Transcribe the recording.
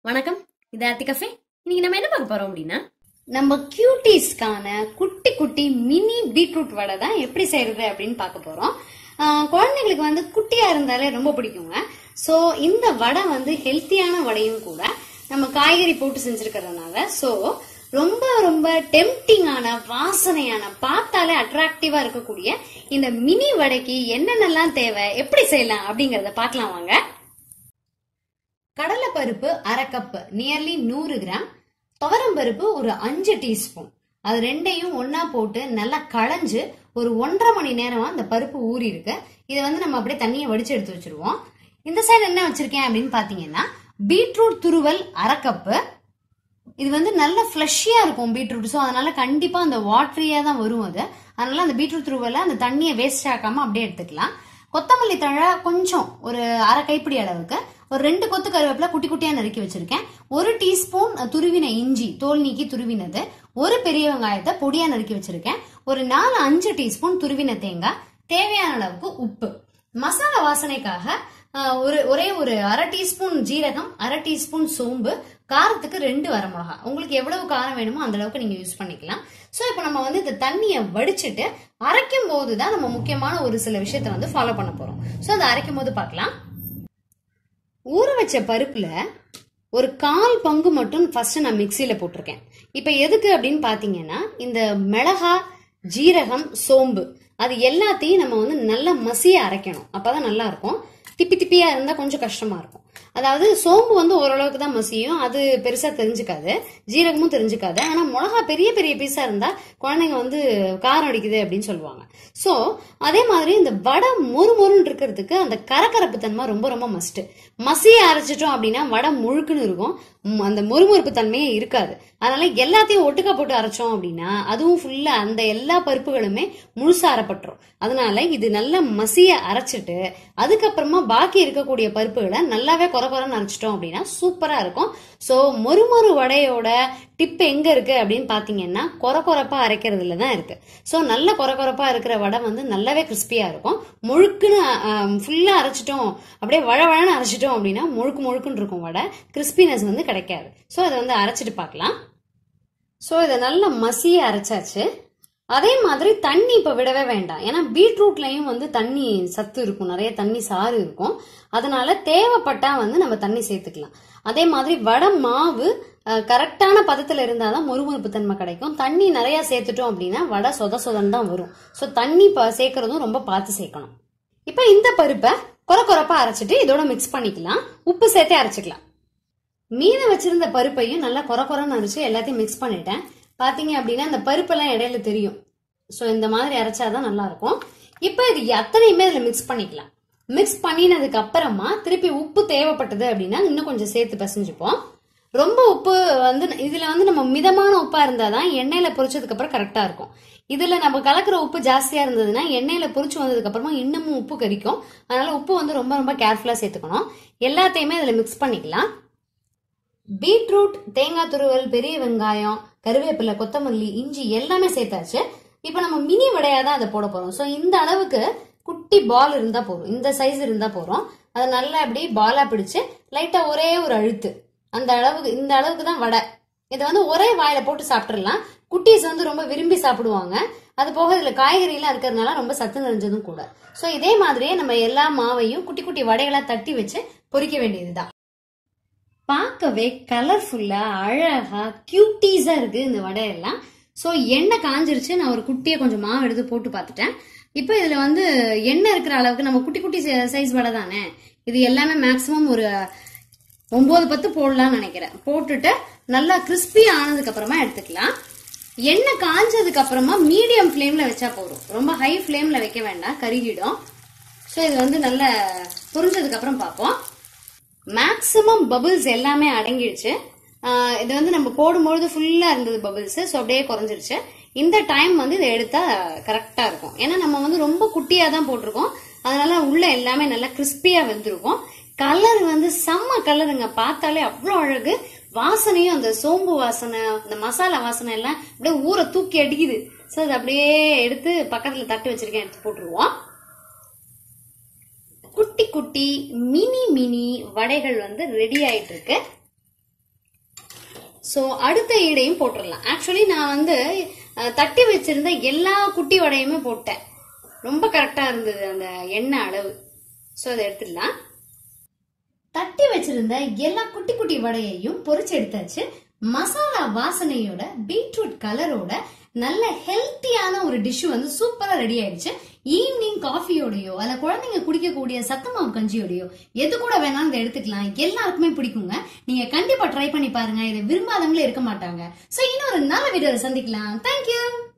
வணக்கம் இது ஆர்த்தி கஃபே இன்னைக்கு நம்ம என்ன பார்க்க போறோம் அப்படின்னா நம்ம கியூட்டீஸ்க்கான குட்டி குட்டி மினி பீட்ரூட் வடை தான் எப்படி செய்யறது அப்படின்னு பார்க்க போறோம் ஆஹ் குழந்தைங்களுக்கு வந்து குட்டியா இருந்தாலே ரொம்ப பிடிக்குங்க சோ இந்த வடை வந்து ஹெல்த்தியான வடையும் கூட நம்ம காய்கறி போட்டு செஞ்சிருக்கிறதுனால சோ ரொம்ப ரொம்ப டெம்டிங்கான வாசனையான பார்த்தாலே அட்ராக்டிவா இருக்கக்கூடிய இந்த மினி வடைக்கு என்னென்னலாம் தேவை எப்படி செய்யலாம் அப்படிங்கறத பார்க்கலாம் வாங்க கடலை பருப்பு அரை கப் நியர்லி நூறு கிராம் துவரம் பருப்பு ஒரு அஞ்சு டீஸ்பூன் அது ரெண்டையும் ஒண்ணா போட்டு நல்லா களைஞ்சு ஒரு ஒன்றரை மணி நேரமா அந்த பருப்பு ஊறி இருக்கு இதை வந்து நம்ம அப்படியே தண்ணியை வடிச்சு எடுத்து வச்சிருவோம் இந்த சைடு என்ன வச்சிருக்கேன் அப்படின்னு பாத்தீங்கன்னா பீட்ரூட் துருவல் அரை கப்பு இது வந்து நல்ல ஃப்ளஷியா இருக்கும் பீட்ரூட் ஸோ அதனால கண்டிப்பா அந்த வாட்டரியா தான் வரும் அது அதனால அந்த பீட்ரூட் துருவல அந்த தண்ணியை வேஸ்ட் ஆக்காம அப்படியே எடுத்துக்கலாம் கொத்தமல்லி தழை கொஞ்சம் ஒரு அரை கைப்பிடி அளவுக்கு ஒரு ரெண்டு கொத்து கருவேப்பிலை குட்டி குட்டியா நறுக்கி வச்சிருக்கேன் ஒரு டீஸ்பூன் துருவின இஞ்சி தோல் நீக்கி துருவினது ஒரு பெரிய வெங்காயத்தை பொடியா நறுக்கி வச்சிருக்கேன் ஒரு நாலு அஞ்சு டீஸ்பூன் துருவின தேங்காய் தேவையான அளவுக்கு உப்பு மசாலா வாசனைக்காக ஆஹ், ஒரு ஒரே ஒரு அரை டீஸ்பூன் ஜீரகம் அரை டீஸ்பூன் சோம்பு காரத்துக்கு ரெண்டு வரமிளகா உங்களுக்கு எவ்வளவு காரம் வேணுமோ அந்த அளவுக்கு நீங்க யூஸ் பண்ணிக்கலாம் சோ இப்போ நம்ம வந்து இந்த தண்ணியை வடிச்சிட்டு அரைக்கும் போது தான் நம்ம முக்கியமான ஒரு சில விஷயத்த வந்து ஃபாலோ பண்ண போறோம் சோ அதை அரைக்கும் போது பார்க்கலாம் ஊற வச்ச பருப்புல ஒரு கால் பங்கு மட்டும் ஃபர்ஸ்ட் நான் மிக்சியில போட்டிருக்கேன் இப்போ எதுக்கு அப்படின்னு பாத்தீங்கன்னா இந்த மிளகா ஜீரகம் சோம்பு அது எல்லாத்தையும் நம்ம வந்து நல்லா மசிய அரைக்கணும் அப்பதான் நல்லா இருக்கும் திப்பி திப்பியா இருந்தா கொஞ்சம் கஷ்டமா இருக்கும் அதாவது சோம்பு வந்து ஓரளவுக்கு தான் மசியும் அது பெருசா தெரிஞ்சுக்காது ஜீரகமும் தெரிஞ்சுக்காது ஆனா மிளகா பெரிய பெரிய பீஸா இருந்தா குழந்தைங்க வந்து காரம் அடிக்குது அப்படின்னு சொல்லுவாங்க சோ அதே மாதிரி இந்த வடை மொறு மொறுன்னு இருக்கிறதுக்கு அந்த கரகரப்பு தன்மை ரொம்ப ரொம்ப மஸ்ட் மசிய அரைச்சிட்டோம் அப்படின்னா வடை முழுக்குன்னு இருக்கும் ம், அந்த மொறுமொறுப்பு தன்மையே இருக்காது அதனால எல்லாத்தையும் ஒட்டுக்கா போட்டு அரைச்சோம் அப்படின்னா அதுவும் ஃபுல்லா அந்த எல்லா பருப்புகளுமே முழுசா அரைப்பட்டுரும் அதனால இது நல்லா மசிய அரைச்சிட்டு அதுக்கப்புறமா பாக்கி இருக்கக்கூடிய பருப்புகளை நல்லாவே குறை குறைன்னு அரைச்சிட்டோம் அப்படின்னா சூப்பரா இருக்கும் சோ மொறுமொறு வடையோட டிப் எங்க இருக்கு அப்படின்னு பாத்தீங்கன்னா குறை குறைப்பா அரைக்கிறதுல தான் இருக்கு சோ நல்ல குறை குறைப்பா இருக்கிற வடை வந்து நல்லாவே கிறிஸ்பியா இருக்கும் முழுக்குன்னு ஃபுல்லா அரைச்சிட்டோம் அப்படியே வழ வழன்னு அரைச்சிட்டோம் அப்படின்னா முழுக்கு முழுக்குன்னு இருக்கும் வடை கிறிஸ்பினஸ் வந்து கிடைக்காது சோ அதை வந்து அரைச்சிட்டு பார்க்கலாம் சோ இதை நல்லா மசிய அரைச்சாச்சு அதே மாதிரி தண்ணி இப்ப விடவே வேண்டாம் ஏன்னா பீட்ரூட்லயும் வந்து தண்ணி சத்து இருக்கும் நிறைய தண்ணி சாறு இருக்கும் அதனால தேவைப்பட்டா வந்து நம்ம தண்ணி சேர்த்துக்கலாம் அதே மாதிரி வடை மாவு கரெக்டான பதத்துல இருந்தாதான் மொறுமொறுப்பு தன்மை கிடைக்கும் தண்ணி நிறைய சேர்த்துட்டோம் அப்படின்னா வடை சொத சொதன்னு தான் வரும் ஸோ தண்ணி ப- சேர்க்கறதும் ரொம்ப பார்த்து சேர்க்கணும் இப்ப இந்த பருப்பை குறை குறைப்பா அரைச்சிட்டு இதோட மிக்ஸ் பண்ணிக்கலாம் உப்பு சேர்த்தே அரைச்சிக்கலாம் மீதம் வச்சிருந்த பருப்பையும் நல்லா குறை குறைன்னு அரைச்சு எல்லாத்தையும் மிக்ஸ் பண்ணிட்டேன் பாத்தீங்க அப்படின்னா இந்த பருப்பெல்லாம் இடையில தெரியும் ஸோ இந்த மாதிரி அரைச்சாதான் நல்லா இருக்கும் இப்போ இது அத்தனையுமே இதுல மிக்ஸ் பண்ணிக்கலாம் மிக்ஸ் பண்ணினதுக்கு அப்புறமா திருப்பி உப்பு தேவைப்பட்டது அப்படின்னா இன்னும் கொஞ்சம் சேர்த்து பிசைஞ்சுப்போம் ரொம்ப உப்பு வந்து இதுல வந்து நம்ம மிதமான உப்பா இருந்தாதான் எண்ணெயில பொரிச்சதுக்கு அப்புறம் கரெக்டா இருக்கும் இதுல நம்ம கலக்கிற உப்பு ஜாஸ்தியா இருந்ததுன்னா எண்ணெயில பொரிச்சு வந்ததுக்கு அப்புறமா இன்னமும் உப்பு கரிக்கும் அதனால உப்பு வந்து ரொம்ப ரொம்ப கேர்ஃபுல்லா சேர்த்துக்கணும் எல்லாத்தையுமே இதுல மிக்ஸ் பண்ணிக்கலாம் பீட்ரூட் தேங்காய் துருவல் பெரிய வெங்காயம் கருவேப்பிலை கொத்தமல்லி இஞ்சி எல்லாமே சேர்த்தாச்சு இப்போ நம்ம மினி வடையா தான் அதை போட போறோம் ஸோ இந்த அளவுக்கு குட்டி பால் இருந்தா போதும் இந்த சைஸ் இருந்தா போறோம் அதை நல்லா அப்படி பாலா பிடிச்சு லைட்டா ஒரே ஒரு அழுத்து அந்த அளவுக்கு இந்த அளவுக்கு தான் வடை இதை வந்து ஒரே வாயில போட்டு சாப்பிட்டுறலாம் குட்டீஸ் வந்து ரொம்ப விரும்பி சாப்பிடுவாங்க அது போக இதுல காய்கறி எல்லாம் இருக்கிறதுனால ரொம்ப சத்து நிறைஞ்சதும் கூட ஸோ இதே மாதிரியே நம்ம எல்லா மாவையும் குட்டி குட்டி வடைகளா தட்டி வச்சு பொரிக்க வேண்டியதுதான் பார்க்கவே கலர்ஃபுல்லா அழகா கியூட்டீஸா இருக்கு இந்த வடையெல்லாம் ஸோ எண்ணெய் காஞ்சிருச்சு நான் ஒரு குட்டியை கொஞ்சம் மாவு எடுத்து போட்டு பார்த்துட்டேன் இப்போ இதுல வந்து எண்ணெய் இருக்கிற அளவுக்கு நம்ம குட்டி குட்டி சைஸ் வடை தானே இது எல்லாமே மேக்சிமம் ஒரு ஒன்பது பத்து போடலாம்னு நினைக்கிறேன் போட்டுட்டு நல்லா கிறிஸ்பி ஆனதுக்கு அப்புறமா எடுத்துக்கலாம் எண்ணெய் காஞ்சதுக்கு அப்புறமா மீடியம் ஃப்ளேம்ல வச்சா போதும் ரொம்ப ஹை ஃப்ளேம்ல வைக்க வேண்டாம் கருகிடும் ஸோ இது வந்து நல்லா புரிஞ்சதுக்கு அப்புறம் பார்ப்போம் மேக்ஸிமம் பபிள்ஸ் எல்லாமே அடங்கிடுச்சு ஆஹ் இது வந்து நம்ம போடும்பொழுது ஃபுல்லா இருந்தது பபிள்ஸ் ஸோ அப்படியே குறைஞ்சிருச்சு இந்த டைம் வந்து இதை எடுத்தா கரெக்டா இருக்கும் ஏன்னா நம்ம வந்து ரொம்ப குட்டியா தான் போட்டிருக்கோம் அதனால உள்ள எல்லாமே நல்லா கிறிஸ்பியா வெந்திருக்கும் கலர் வந்து செம்ம கலருங்க பார்த்தாலே அவ்வளோ அழகு வாசனையும் அந்த சோம்பு வாசனை அந்த மசாலா வாசனை எல்லாம் அப்படியே ஊரை தூக்கி அடிக்குது ஸோ அதை அப்படியே எடுத்து பக்கத்துல தட்டு வச்சிருக்கேன் எடுத்து போட்டுருவோம் குட்டி குட்டி மினி மினி வடைகள் வந்து ரெடி ஆயிட்டு இருக்கு ஸோ அடுத்த ஈடையும் போட்டுடலாம் ஆக்சுவலி நான் வந்து அஹ், தட்டி வச்சிருந்த எல்லா குட்டி வடையுமே போட்டேன் ரொம்ப கரெக்டா இருந்தது அந்த எண்ணெய் அளவு ஸோ அதை எடுத்துடலாம் தட்டி வச்சிருந்த எல்லா குட்டி குட்டி வடையையும் பொரிச்சு எடுத்தாச்சு மசாலா வாசனையோட பீட்ரூட் கலரோட நல்ல ஹெல்த்தியான ஒரு டிஷ் வந்து சூப்பரா ரெடி ஆயிடுச்சு ஈவினிங் காஃபியோடயோ அல்ல குழந்தைங்க குடிக்கக்கூடிய சத்தமாவு கஞ்சியோடயோ எது கூட வேணாலும் இதை எடுத்துக்கலாம் எல்லாருக்குமே பிடிக்குங்க நீங்க கண்டிப்பா ட்ரை பண்ணி பாருங்க இதை விரும்பாதவங்களே இருக்க மாட்டாங்க சோ இன்னொரு நல்ல வீடியோல சந்திக்கலாம் தேங்க்யூ